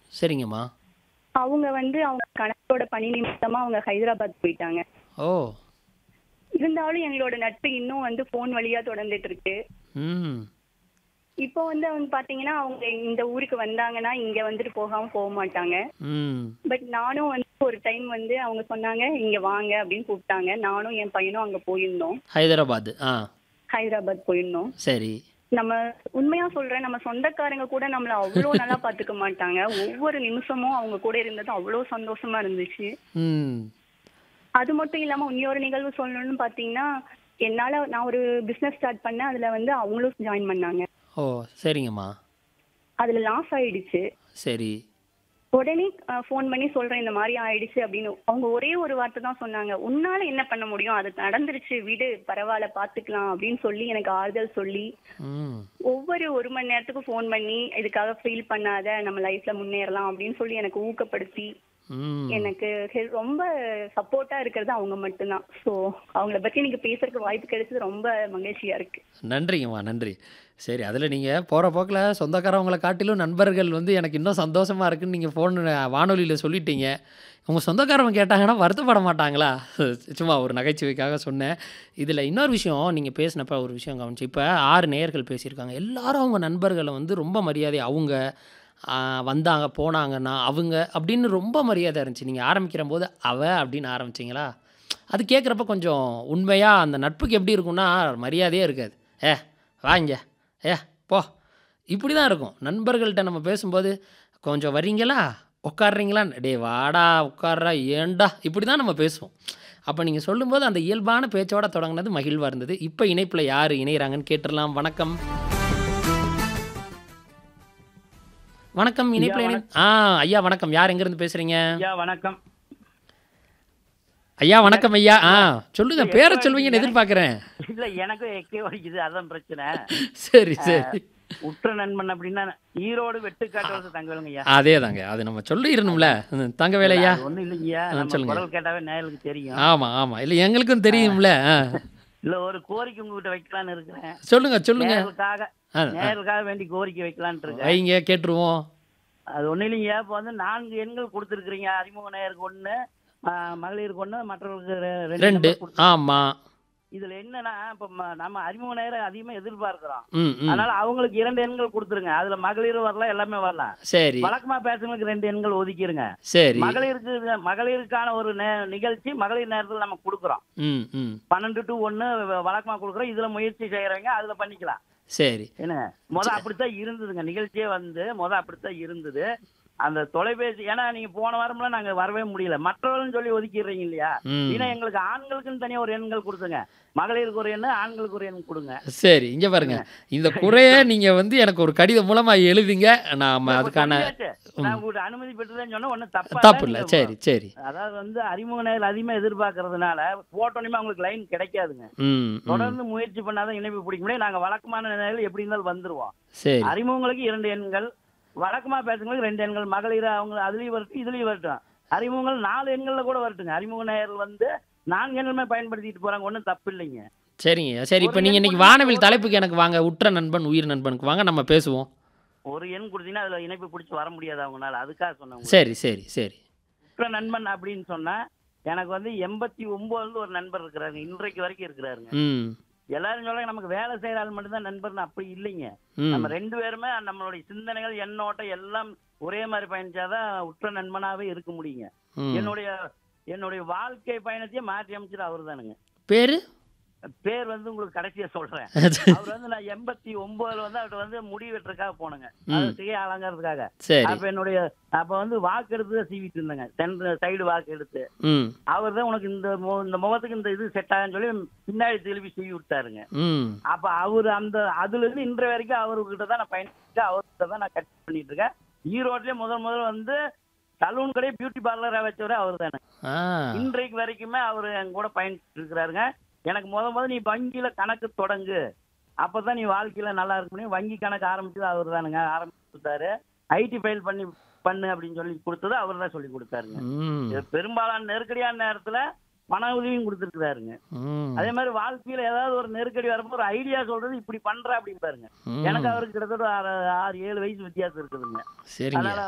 சரிங்கம்மா அவங்க வந்து அவங்க கணவரோட பணி நிமித்தமா அவங்க ஹைதராபாத் போயிட்டாங்க ஓ இருந்தாலும் எங்களோட நட்பு இன்னும் வந்து ஃபோன் வழியா தொடர்ந்துட்டு இருக்கு ம் இப்போ வந்து அவங்க பாத்தீங்கன்னா அவங்க இந்த ஊருக்கு வந்தாங்கன்னா இங்க வந்துட்டு போகாம போக மாட்டாங்க ம் பட் நானும் வந்து ஒரு டைம் வந்து அவங்க சொன்னாங்க இங்க வாங்க அப்படின்னு கூப்பிட்டாங்க நானும் என் பையனும் அங்க போயிருந்தோம் ஹைதராபாத் ஆ ஹைதராபாத் போயிருந்தோம் சரி நம்ம உண்மையா சொல்றேன் நம்ம சொந்தக்காரங்க கூட நம்மள அவ்வளோ நல்லா பாத்துக்க மாட்டாங்க ஒவ்வொரு நிமிஷமும் அவங்க கூட இருந்தது அவ்வளோ சந்தோஷமா இருந்துச்சு ம் அது மட்டும் இல்லாம இன்னொரு நிகழ்வு சொல்லணும்னு பாத்தீங்கன்னா என்னால நான் ஒரு பிசினஸ் ஸ்டார்ட் பண்ணேன் அதுல வந்து அவங்களும் ஜாயின் பண்ணாங்க ஓ சரிங்கம்மா அதுல லாஸ் ஆயிடுச்சு சரி உடனே ஃபோன் பண்ணி சொல்றேன் இந்த மாதிரி ஆயிடுச்சு அப்படின்னு அவங்க ஒரே ஒரு வார்த்தை தான் சொன்னாங்க உன்னால என்ன பண்ண முடியும் அது நடந்துருச்சு விடு பரவாயில்ல பாத்துக்கலாம் அப்படின்னு சொல்லி எனக்கு ஆறுதல் சொல்லி ம் ஒவ்வொரு ஒரு மணி நேரத்துக்கு ஃபோன் பண்ணி இதுக்காக ஃபீல் பண்ணாத நம்ம லைஃப்ல முன்னேறலாம் அப்படின்னு சொல்லி எனக்கு ஊக்கப்படுத்தி ம் எனக்கு ஹெல்- ரொம்ப சப்போர்ட்டா இருக்கிறது அவங்க மட்டும்தான் ஸோ அவங்கள பத்தி நீங்க பேசுறதுக்கு வாய்ப்பு கிடைச்சது ரொம்ப மகிழ்ச்சியா இருக்கு நன்றிங்கம்மா நன்றி சரி அதில் நீங்கள் போகிற போக்கில் சொந்தக்காரவங்களை காட்டிலும் நண்பர்கள் வந்து எனக்கு இன்னும் சந்தோஷமாக இருக்குன்னு நீங்கள் ஃபோன் வானொலியில் சொல்லிட்டீங்க உங்கள் சொந்தக்காரவங்க கேட்டாங்கன்னா வருத்தப்பட மாட்டாங்களா சும்மா ஒரு நகைச்சுவைக்காக சொன்னேன் இதில் இன்னொரு விஷயம் நீங்கள் பேசினப்ப ஒரு விஷயம் கவனிச்சு இப்போ ஆறு நேயர்கள் பேசியிருக்காங்க எல்லாரும் அவங்க நண்பர்களை வந்து ரொம்ப மரியாதை அவங்க ஆ, வந்தாங்க போனாங்கன்னா அவங்க அப்படின்னு ரொம்ப மரியாதை இருந்துச்சு நீங்கள் ஆரம்பிக்கிற போது அவ அப்படின்னு ஆரம்பிச்சிங்களா அது கேட்குறப்ப கொஞ்சம் உண்மையாக அந்த நட்புக்கு எப்படி இருக்கும்னா மரியாதையே இருக்காது ஏ வாங்க ஏ போ இப்படி தான் இருக்கும் நண்பர்கள்ட்ட நம்ம பேசும்போது கொஞ்சம் வரீங்களா உட்காடுறீங்களா டே வாடா உட்கார்றா ஏண்டா இப்படி தான் நம்ம பேசுவோம் அப்போ நீங்கள் சொல்லும்போது அந்த இயல்பான பேச்சோட தொடங்கினது மகிழ்வாக இருந்தது இப்போ இணைப்பில் யார் இணைகிறாங்கன்னு கேட்டுடலாம் வணக்கம் வணக்கம் இணைப்பில் இணை ஆ ஐயா வணக்கம் யார் எங்கேருந்து பேசுகிறீங்க ஐயா வணக்கம் ஐயா வணக்கம் ஐயா ஆ சொல்லுங்க பேரை சொல்வீங்கன்னு எதிர்பார்க்குறேன் இல்ல எனக்கும் எக்கே வலிக்குது அதான் பிரச்சனை சரி சரி உற்ற நண்பன் அப்படின்னா ஈரோடு வெட்டுக்காட்டு தங்கவேலுங்க ஐயா அதே தாங்க அது நம்ம சொல்லிடணும்ல ம், தங்க வேலையா அது ஒண்ணும் இல்லைங்கய்யா ஆ, நம்ம சொல்லுங்க. குரல் கேட்டாவே நேயலுக்கு தெரியும் ஆமாம் ஆமாம் இல்லை எங்களுக்கும் தெரியும்ல ஆ. இல்ல ஒரு கோரிக்கை உங்ககிட்ட வைக்கலாம்னு இருக்கிறேன் சொல்லுங்க சொல்லுங்க நேயலுக்காக ஆ, ஆ. நேயலுக்காக வேண்டி கோரிக்கை வைக்கலாம்னு இருக்கேன் வைங்க கேட்டுருவோம் அது ஒண்ணும் இல்லைங்கய்யா இப்போ வந்து நான்கு எண்கள் கொடுத்துருக்கீங்க அறிமுக நேயருக்கு ஒண்ணு ஆ, மகளிருக்கு ஒண்ணு மற்றவர்களுக்கு ரெ- ரெண்டு ரெண்டு number கொடுத்து- ஆமாம் இதுல என்னன்னா இப்ப ம- நம்ம அறிமுக நேரம் அதிகமா எதிர்பார்க்கிறோம் ம் ம் அதனால அவங்களுக்கு இரண்டு எண்கள் கொடுத்துருங்க அதுல மகளிரும் வரலாம் எல்லாமே வரலாம் சரி வழக்கமா பேசுறவங்களுக்கு ரெண்டு எண்கள் ஒதுக்கிருங்க சரி மகளிருக்கு மகளிருக்கான ஒரு நே- நிகழ்ச்சி மகளிர் நேரத்தில் நம்ம கொடுக்குறோம் ம் ம் பன்னெண்டு டு ஒன்று வழக்கமா கொடுக்குறோம் இதுல முயற்சி செய்யறவங்க அதுல பண்ணிக்கலாம் சரி என்ன முத அப்படித்தான் இருந்ததுங்க நிகழ்ச்சியே வந்து முத அப்படித்தான் இருந்தது அந்த தொலைபேசி ஏன்னா நீங்க போன வாரம்லாம் நாங்க வரவே முடியல மற்றவர்கள் சொல்லி ஒதுக்கிடுறீங்க இல்லையா ம் ஏன்னா எங்களுக்கு ஆண்களுக்குன்னு தனியா ஒரு எண்கள் கொடுத்துங்க மகளிருக்கு ஒரு எண்ணு ஆண்களுக்கு ஒரு எண் கொடுங்க சரி இங்கே பாருங்க இந்த குறைய நீங்கள் வந்து எனக்கு ஒரு கடிதம் மூலமாக எழுதுங்க நாம் அதுக்கான சொல்லியாச்சு. நான் உங்கள்கிட்ட அனுமதி பெற்றுதான் சொன்னா ஒன்றும் தப்பா தப்பு இல்லை நீங்க சரி சரி அதாவது வந்து அறிமுக நேரம் அதிகமா எதிர்பார்க்கறதுனால போட்டோன்னே அவங்களுக்கு லைன் கிடைக்காதுங்க ம் ம் தொடர்ந்து முயற்சி பண்ணாதான் இணைப்பு பிடிக்க முடியும் நாங்க வழக்கமான நேரம் எப்படி இருந்தாலும் வந்துருவோம் சரி அறிமுகங்களுக்கு இரண்டு எண்கள் வழக்கமா பேசுறவங்களுக்கு ரெண்டு எண்கள் மகளிர் அவங்க அதுலயும் வரட்டும் இதுலயும் வரட்டும் அறிமுகங்கள் நாலு எண்கள்ல கூட வரட்டுங்க அறிமுக நேயர்கள் வந்து நான்கு எண்களுமே பயன்படுத்திட்டு போறாங்க ஒன்றும் தப்பு இல்லைங்க சரிங்க சரி இப்போ ஒரு நீங்கள் எண் இன்னைக்கு கொடுத்தா வானவில் ஒரு- தலைப்புக்கு எனக்கு வாங்க உற்ற நண்பன் உயிர் நண்பனுக்கு வாங்க நம்ம பேசுவோம் ஒரு எண் கொடுத்தீங்கன்னா அதுல இணைப்பு பிடிச்சி வர முடியாது அவங்களால அதுக்காக சொன்னவங்க சரி சரி சரி உற்ற நண்பன் அப்படின்னு சொன்னா எனக்கு வந்து எண்பத்தி ஒன்பதுல ஒரு நண்பர் இருக்கிறாருங்க இன்றைக்கு வரைக்கும் இருக்கிறாருங்க ம் எல்லாரும் சொல்றாங்க நமக்கு வேலை செய்யற ஆள் மட்டும்தான் நண்பர்னு அப்படி இல்லைங்க ம் நம்ம ரெண்டு பேருமே நம்மளுடைய சிந்தனைகள் எண்ணோட்டம் எல்லாம் ஒரே மாதிரி பயணிச்சாதான் உற்ற நண்பனாவே இருக்க முடியுங்க ம் என்னுடைய என்னுடைய வாழ்க்கை பயணத்தையே மாற்றி அமைச்சது அவர் தானுங்க பேர் பேர் வந்து உங்களுக்கு கடைசியா சொல்றேன் அவர் வந்து நான் எண்பத்தி ஒன்பதுல வந்து அவர்கிட்ட வந்து முடி வெட்டுறதுக்காக போனேங்க அது ம் சிகை அலங்காரத்துக்காக சரி அப்ப என்னுடைய அப்ப வந்து வாக்கு எடுத்து தான் சீவிட்டு இருந்தேங்க சென்ட்ரு சைடு வாக்கு எடுத்து ம் அவர் தான் உனக்கு இந்த மு- இந்த முகத்துக்கு இந்த இது செட் ஆகுன்னு சொல்லி பின்னாடி திருப்பி சீவி விட்டாருங்க ம் அப்ப அவர் அந்த அதுல இருந்து இன்று வரைக்கும் அவர்கிட்ட தான் நான் பயணிச்சு அவர்கிட்ட தான் நான் கட் பண்ணிட்டு இருக்கேன் ஈரோட்லயே முதல் முதல் வந்து சலூன் கடையே பியூட்டி பார்லரா வச்சவரே அவர் தானே ஆ இன்றைக்கு வரைக்குமே அவர் என் கூட பயணிச்சுட்டு இருக்கிறாருங்க எனக்கு முத முத நீ வங்கியில கணக்கு தொடங்கு அப்பதான் நீ வாழ்க்கையில நல்லா இருக்க முடியும் வங்கி கணக்கு ஆரம்பிச்சது அவர் தானுங்க ஆரம்பிச்சு கொடுத்தாரு ஐடி ஃபைல் பண்ணி பண்ணு அப்படின்னு சொல்லி கொடுத்தது அவர் தான் சொல்லி கொடுத்தாருங்க ம் இது பெரும்பாலான நெருக்கடியான நேரத்துல பண உதவியும் கொடுத்துருக்காருங்க ம் அதே மாதிரி வாழ்க்கையில ஏதாவது ஒரு நெருக்கடி வரப்போ ஒரு ஐடியா சொல்றது இப்படி பண்ற அப்படின்னு பாருங்க ம். எனக்கு அவருக்கு கிட்டத்தட்ட ஒரு ஆறு ஆறு ஏழு வயசு வித்தியாசம் இருக்குதுங்க சரிங்க அதனால